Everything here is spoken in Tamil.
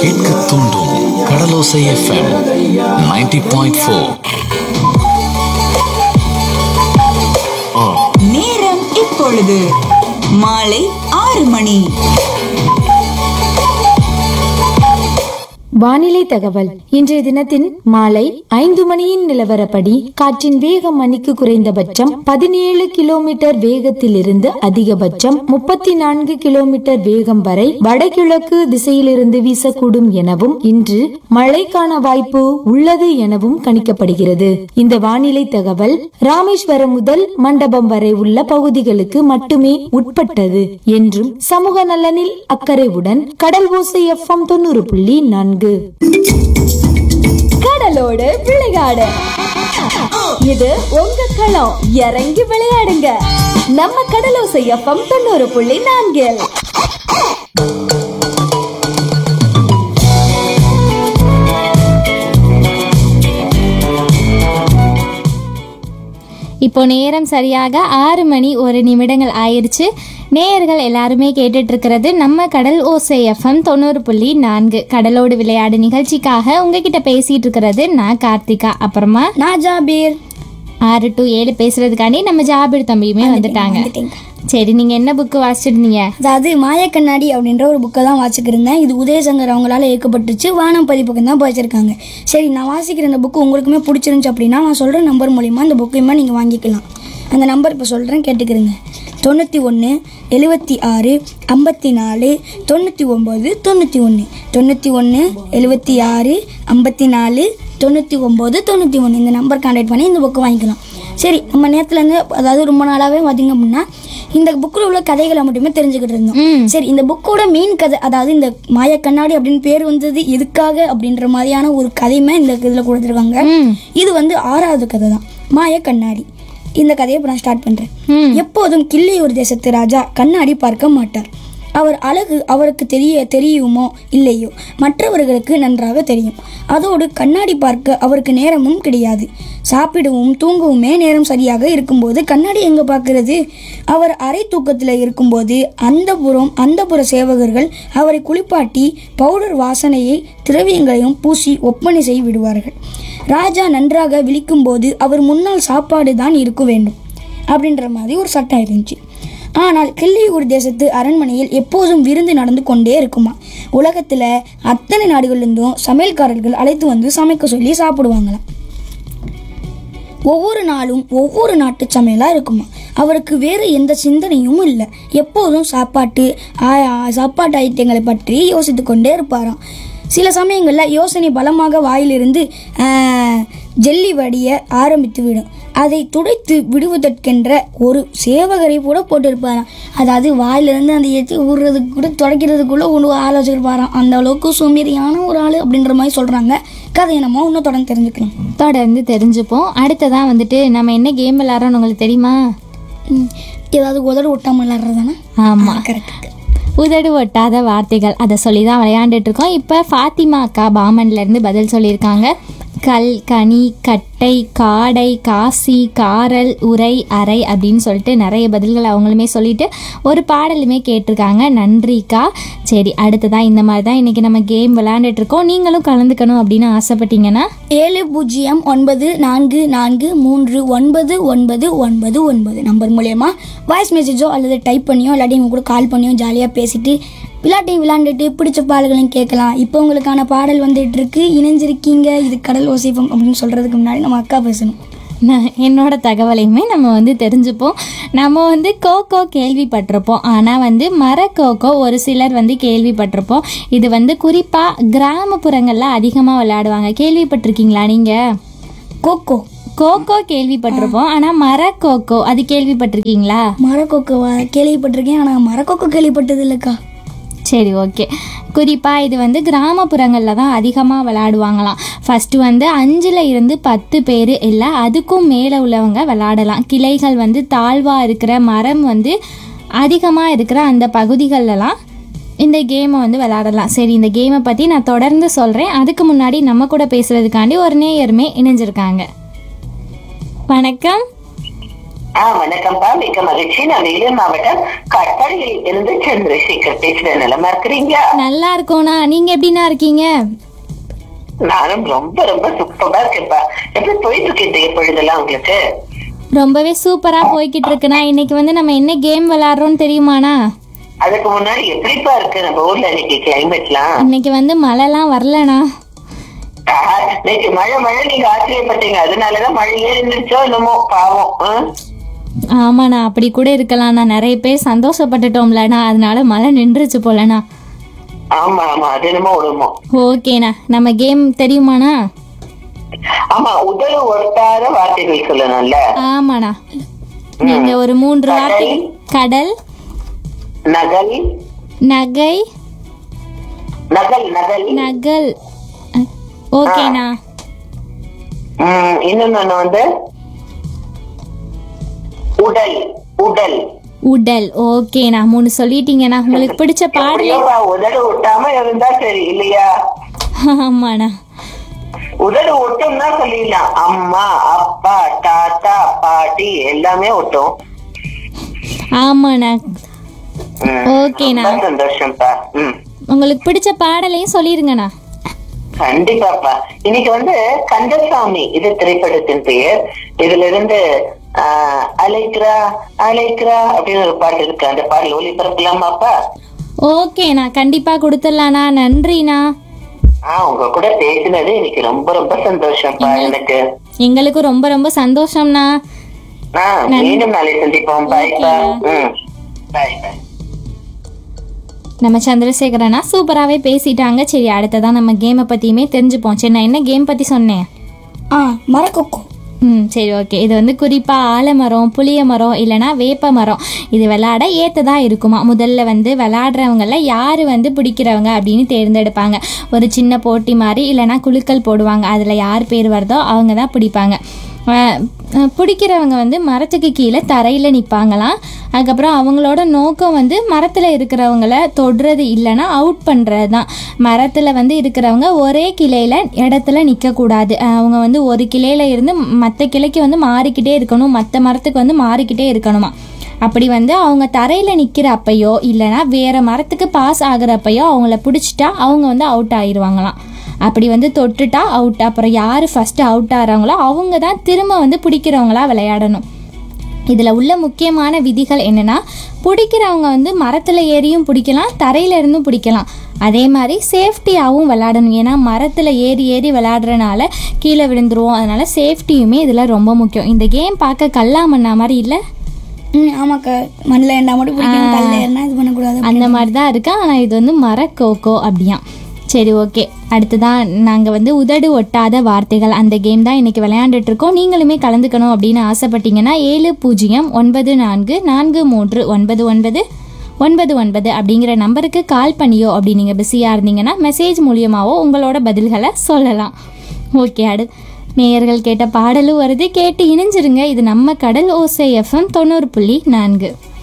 கேட்க தூண்டும் கடலோசை எஃப்எம் 90.4 பாயிண்ட் ஃபோர் நேரம் இப்பொழுது மாலை ஆறு மணி வானிலை தகவல் இன்றைய தினத்தின் மாலை ஐந்து மணியின் நிலவரப்படி காற்றின் வேகம் மணிக்கு குறைந்தபட்சம் பதினேழு கிலோமீட்டர் வேகத்தில் இருந்து அதிகபட்சம் முப்பத்தி நான்கு கிலோமீட்டர் வேகம் வரை வடகிழக்கு திசையிலிருந்து வீசக்கூடும் எனவும் இன்று மழைக்கான வாய்ப்பு உள்ளது எனவும் கணிக்கப்படுகிறது இந்த வானிலை தகவல் ராமேஸ்வரம் முதல் மண்டபம் வரை உள்ள பகுதிகளுக்கு மட்டுமே உட்பட்டது என்றும் சமூக நலனில் அக்கறைவுடன் கடல் ஓசை எஃப்எம் தொண்ணூறு புள்ளி நான்கு கடலோடு விளையாடு இது உங்க களம் இறங்கி விளையாடுங்க நம்ம கடலோசை எஃப்எம் தொண்ணூறு புள்ளி நான்கில் இப்போ நேரம் சரியாக ஆறு மணி ஒரு நிமிடங்கள் ஆயிருச்சு நேயர்கள் எல்லாருமே கேட்டுட்டு இருக்கிறது நம்ம கடல் ஓசை எஃப்எம் தொண்ணூறு புள்ளி நான்கு கடலோடு விளையாடு நிகழ்ச்சிக்காக உங்ககிட்ட பேசிட்டு இருக்கிறது நான் கார்த்திகா அப்புறமா நான் ஜாபீர் ஆறு டு ஏழு பேசுறதுக்காண்டி நம்ம ஜாபிர் தம்பியுமே வந்துட்டாங்க சரி நீங்க என்ன புக்கு வாசிச்சிருந்தீங்க அதாவது மாயக்கண்ணாடி அப்படின்ற ஒரு புக்கை தான் வாசிக்கிருந்தேன் இது உதயசங்கர் அவங்களால இயக்கப்பட்டுச்சு வானம் பதிப்புக்கு தான் படிச்சிருக்காங்க சரி நான் வாசிக்கிற இந்த புக்கு உங்களுக்குமே பிடிச்சிருந்துச்சு அப்படின்னா நான் சொல்கிற நம்பர் மூலிமா இந்த புக்கையுமே நீங்கள் வாங்கிக்கலாம் அந்த நம்பர் இப்போ சொல்கிறேன் கேட்டுக்கிறேங்க தொண்ணூற்றி ஒன்று எழுபத்தி ஆறு ஐம்பத்தி நாலு தொண்ணூற்றி ஒம்பது தொண்ணூற்றி ஒன்று தொண்ணூற்றி ஒன்று எழுபத்தி ஆறு ஐம்பத்தி நாலு தொண்ணூற்றி ஒம்பது தொண்ணூற்றி ஒன்று இந்த நம்பர் கான்டாக்ட் பண்ணி இந்த புக்கை வாங்கிக்கலாம் சரி நம்ம நேரத்துலேருந்து அதாவது ரொம்ப நாளாகவே பார்த்தீங்க அப்படின்னா இந்த புக்கில் உள்ள கதைகளை மட்டுமே தெரிஞ்சுக்கிட்டு இருந்தோம் சரி இந்த புக்கோட மெயின் கதை அதாவது இந்த மாய கண்ணாடி அப்படின்னு பேர் வந்தது எதுக்காக அப்படின்ற மாதிரியான ஒரு கதையுமே இந்த இதில் கொடுத்துருக்காங்க இது வந்து ஆறாவது கதை தான் மாய கண்ணாடி இந்த கதையை இப்போ நான் ஸ்டார்ட் பண்ணுறேன் எப்போதும் கிள்ளியூர் தேசத்து ராஜா கண்ணாடி பார்க்க மாட்டார் அவர் அழகு அவருக்கு தெரிய தெரியுமோ இல்லையோ மற்றவர்களுக்கு நன்றாக தெரியும் அதோடு கண்ணாடி பார்க்க அவருக்கு நேரமும் கிடையாது சாப்பிடவும் தூங்கவுமே நேரம் சரியாக இருக்கும்போது கண்ணாடி எங்க பார்க்கறது அவர் அரை தூக்கத்தில் இருக்கும்போது அந்த புறம் அந்த புற சேவகர்கள் அவரை குளிப்பாட்டி பவுடர் வாசனையை திரவியங்களையும் பூசி ஒப்பனை செய்து விடுவார்கள் ராஜா நன்றாக விழிக்கும்போது அவர் முன்னால் சாப்பாடு தான் இருக்க வேண்டும் அப்படின்ற மாதிரி ஒரு சட்டம் இருந்துச்சு ஆனால் கிள்ளியூர் தேசத்து அரண்மனையில் எப்போதும் விருந்து நடந்து கொண்டே இருக்குமா உலகத்தில் அத்தனை நாடுகளிலிருந்தும் சமையல்காரர்கள் அழைத்து வந்து சமைக்க சொல்லி சாப்பிடுவாங்களாம் ஒவ்வொரு நாளும் ஒவ்வொரு நாட்டு சமையலாக இருக்குமா அவருக்கு வேறு எந்த சிந்தனையும் இல்லை எப்போதும் சாப்பாட்டு ஆ- ஆ- சாப்பாட்டு ஐட்டங்களை பற்றி யோசித்து கொண்டே இருப்பாராம் சில சமயங்களில் யோசனை பலமாக வாயிலிருந்து ஆ, ஜெல்லி வடிய ஆரம்பித்து விடும் அதை துடைத்து விடுவதற்கென்ற ஒரு சேவகரை கூட போட்டிருப்பாராம் அதாவது வாயிலிருந்து அந்த எச்சி ஊறுறதுக்கு கூட துடைக்கிறதுக்குள்ள ஒன்று ஆலோசிச்சிருப்பாராம் அந்த அளவுக்கு சோம்பேறியான ஒரு ஆள் அப்படின்ற மாதிரி சொல்கிறாங்க கதையை நம்ம இன்னும் தொடர்ந்து தெரிஞ்சுக்கலாம் தொடர்ந்து தெரிஞ்சுப்போம் அடுத்ததான் வந்துட்டு நம்ம என்ன கேம் விளையாடுறோம்னு உங்களுக்கு தெரியுமா ம், ஏதாவது உதடு ஒட்டாமல் விளாட்றதானே ஆமா கரெக்ட் உதடு ஒட்டாத வார்த்தைகள் அதை சொல்லி தான் விளையாண்டுட்டு இருக்கோம் இப்போ ஃபாத்திமா அக்கா பாமன்ல இருந்து பதில் சொல்லியிருக்காங்க கல் கனி கட்டை காடை காசி காரல் உரை அறை அப்படின்னு சொல்லிட்டு நிறைய பதில்கள் அவங்களுமே சொல்லிட்டு ஒரு பாடலுமே கேட்டிருக்காங்க நன்றிக்கா சரி அடுத்ததான் இந்த மாதிரி தான் இன்னைக்கு நம்ம கேம் விளையாண்டுட்டு இருக்கோம் நீங்களும் கலந்துக்கணும் அப்படின்னு ஆசைப்பட்டீங்கன்னா ஏழு பூஜ்ஜியம் ஒன்பது நான்கு நான்கு மூன்று ஒன்பது ஒன்பது ஒன்பது ஒன்பது நம்பர் மூலயமா வாய்ஸ் மெசேஜோ அல்லது டைப் பண்ணியோ இல்லாட்டி உங்க கூட கால் பண்ணியோ ஜாலியாக பேசிட்டு விளையாட்டையும் விளையாண்டுட்டு பிடிச்ச பாடல்களையும் கேட்கலாம் இப்போ உங்களுக்கான பாடல் வந்துட்டு இருக்கு இணைஞ்சிருக்கீங்க இது கடல் ஓசிப்பம் அப்படின்னு சொல்றதுக்கு முன்னாடி நம்ம அக்கா பேசணும் நான் என்னோட தகவலையுமே நம்ம வந்து தெரிஞ்சுப்போம் நம்ம வந்து கோகோ கேள்விப்பட்டிருப்போம் ஆனால் வந்து மர கோகோ ஒரு சிலர் வந்து கேள்விப்பட்டிருப்போம் இது வந்து குறிப்பாக கிராமப்புறங்களில் அதிகமாக விளையாடுவாங்க கேள்விப்பட்டிருக்கீங்களா நீங்கள் கோகோ கோகோ கேள்விப்பட்டிருப்போம் ஆனால் மர கோகோ அது கேள்விப்பட்டிருக்கீங்களா மரக்கோக்கோ கேள்விப்பட்டிருக்கேன் ஆனால் மரக்கோக்கோ கேள்விப்பட்டது இல்லைக்கா சரி ஓகே குறிப்பாக இது வந்து கிராமப்புறங்களில் தான் அதிகமாக விளையாடுவாங்களாம் ஃபஸ்ட்டு வந்து அஞ்சில் இருந்து பத்து பேர் இல்லை அதுக்கும் மேலே உள்ளவங்க விளையாடலாம் கிளைகள் வந்து தாழ்வாக இருக்கிற மரம் வந்து அதிகமாக இருக்கிற அந்த பகுதிகளெலாம் இந்த கேமை வந்து விளையாடலாம் சரி இந்த கேமை பற்றி நான் தொடர்ந்து சொல்கிறேன் அதுக்கு முன்னாடி நம்ம கூட பேசுகிறதுக்காண்டி ஒரு நேயருமே இணைஞ்சிருக்காங்க வணக்கம் ஆ வணக்கம்ப்பா மிக்க மகிழ்ச்சி நான் வேலூர் மாவட்டம் கட்டளையில் இருந்து சந்திரசேகர் பேசுறேன் நலமா இருக்கிறீங்க நல்லா இருக்கோண்ணா நீங்க எப்படிண்ணா இருக்கீங்க நானும் ரொம்ப ரொம்ப சூப்பரா இருக்கேன்ப்பா எப்படி போயிட்டு இருக்கு இந்த பொழுதெல்லாம் உங்களுக்கு ரொம்பவே சூப்பரா போய்கிட்டு இருக்குண்ணா இன்னைக்கு வந்து நம்ம என்ன கேம் விளையாடுறோம்னு தெரியுமாண்ணா அதுக்கு முன்னாடி எப்படிப்பா இருக்கு நம்ம ஊர்ல இன்னைக்கு கிளைமேட்லாம் இன்னைக்கு வந்து மழைலாம் வரலண்ணா நேற்று மழை மழை நீங்க ஆச்சரியப்பட்டீங்க அதனாலதான் மழையே இருந்துச்சோ என்னமோ பாவம் ஆ? ஆமாண்ணா அப்படி கூட இருக்கலாம்ண்ணா நிறைய பேர் சந்தோஷப்பட்டுட்டோம்லண்ணா அதனால மழை நின்றுச்சு போலண்ணா ஆமா ஆமா அது என்னமோ விடுமோ ஓகேண்ணா நம்ம கேம் தெரியுமாண்ணா ஆமா உதடு ஒட்டாத வார்த்தைகள் சொல்லணும்ல ஆமாண்ணா நீங்க ஒரு மூன்று வார்த்தை கடல் நகல் நகை நகல் நகல் நகல் அஹ், ஓகேண்ணா உம் இன்னொன்னு வந்து உடல் உடல் உடல் ஓகேண்ணா மூணு சொல்லிட்டீங்கண்ணா உங்களுக்கு பிடிச்ச பாடல் எப்படியோப்பா உதடு ஒட்டாம இருந்தா சரி இல்லையா ஆமாண்ணா உதடு ஒட்டும்னா சொல்லிடலாம் அம்மா அப்பா தாத்தா பாட்டி எல்லாமே ஒட்டும் ஆமாண்ணா ம். ஓகேண்ணா ரொம்ப சந்தோஷம்ப்பா ம் உங்களுக்கு பிடிச்ச பாடலையும் சொல்லிருங்கண்ணா கண்டிப்பாப்பா இன்னைக்கு வந்து கந்தசாமி இது திரைப்படத்தின் பெயர் இதுல இருந்து ஆஹ், அலைக்ரா அலைக்ரா அப்படின்னு ஒரு பாட்டு இருக்கு அந்த பாடல் ஒளிபரப்பலாமாப்பா ஓகேண்ணா கண்டிப்பாக கொடுத்துடலாண்ணா நன்றிண்ணா ஆஹ் உங்க கூட பேசினது இன்னைக்கு ரொம்ப ரொம்ப சந்தோஷம்ப்பா எனக்கு எங்களுக்கு ரொம்ப ரொம்ப சந்தோஷம்ண்ணா ஆஹ் மீண்டும் நாளை சந்திப்போம் பாய்ப்பா ம் பாய் பாய் நம்ம சந்திரசேகரண்ணா சூப்பராகவே பேசிட்டாங்க சரி அடுத்ததான் நம்ம கேமை பற்றியுமே தெரிஞ்சுப்போம் சரி நான் என்ன கேம் பற்றி சொன்னேன் ஆ மரக்கொக்கோ ம் சரி ஓகே இது வந்து குறிப்பாக ஆலமரம் புளிய மரம் இல்லைனா வேப்ப மரம் இது விளையாட ஏற்றதாக இருக்குமா முதல்ல வந்து விளையாடுறவங்கள யார் வந்து பிடிக்கிறவங்க அப்படின்னு தேர்ந்தெடுப்பாங்க ஒரு சின்ன போட்டி மாதிரி இல்லைனா குழுக்கள் போடுவாங்க அதில் யார் பேர் வருதோ அவங்க தான் பிடிப்பாங்க அஹ், அஹ், பிடிக்கிறவங்க வந்து மரத்துக்கு கீழே தரையில் நிற்பாங்களாம் அதுக்கப்புறம் அவங்களோட நோக்கம் வந்து மரத்தில் இருக்கிறவங்கள தொடுறது இல்லைன்னா அவுட் பண்ணுறது தான் மரத்தில் வந்து இருக்கிறவங்க ஒரே கிளையில் இடத்துல நிற்கக்கூடாது அவங்க வந்து ஒரு கிளையில இருந்து மற்ற கிளைக்கு வந்து மாறிக்கிட்டே இருக்கணும் மற்ற மரத்துக்கு வந்து மாறிக்கிட்டே இருக்கணுமா அப்படி வந்து அவங்க தரையில் நிற்கிற அப்பையோ இல்லைன்னா வேற மரத்துக்கு பாஸ் ஆகுறப்பையோ அவங்கள பிடிச்சிட்டா அவங்க வந்து அவுட் ஆயிடுவாங்களாம் அப்படி வந்து தொட்டுட்டா அவுட் அப்புறம் யார் ஃபஸ்ட்டு அவுட் ஆகிறாங்களோ அவங்க தான் திரும்ப வந்து பிடிக்கிறவங்களா விளையாடணும் இதில் உள்ள முக்கியமான விதிகள் என்னென்னா பிடிக்கிறவங்க வந்து மரத்தில் ஏறியும் பிடிக்கலாம் தரையில இருந்தும் பிடிக்கலாம் அதே மாதிரி சேஃப்டியாகவும் விளையாடணும் ஏன்னா மரத்தில் ஏறி ஏறி விளையாடுறனால கீழே விழுந்துருவோம் அதனால சேஃப்டியுமே இதில் ரொம்ப முக்கியம் இந்த கேம் பார்க்க கல்லா மண்ணா மாதிரி இல்லை ம் ஆமாக்கா மண்ணில் ஏண்டா மட்டும் பிடிக்கணும் கல்ல ஏறினா இது பண்ணக்கூடாது அந்த மாதிரி தான் இருக்கு ஆனால் இது வந்து மரக்கோக்கோ அப்படியா சரி ஓகே அடுத்ததான் நாங்கள் வந்து உதடு ஒட்டாத வார்த்தைகள் அந்த கேம் தான் இன்னைக்கு விளையாண்டுட்டு இருக்கோம் நீங்களுமே கலந்துக்கணும் அப்படின்னு ஆசைப்பட்டீங்கன்னா ஏழு பூஜ்ஜியம் ஒன்பது நான்கு நான்கு மூன்று ஒன்பது ஒன்பது ஒன்பது ஒன்பது அப்படிங்கிற நம்பருக்கு கால் பண்ணியோ அப்படி நீங்கள் பிஸியாக இருந்தீங்கன்னா மெசேஜ் மூலியமாவோ உங்களோட பதில்களை சொல்லலாம் ஓகே அடு நேயர்கள் கேட்ட பாடலும் வருது கேட்டு இணைஞ்சிருங்க இது நம்ம கடல் ஓசை எஃப்எம் தொண்ணூறு புள்ளி நான்கு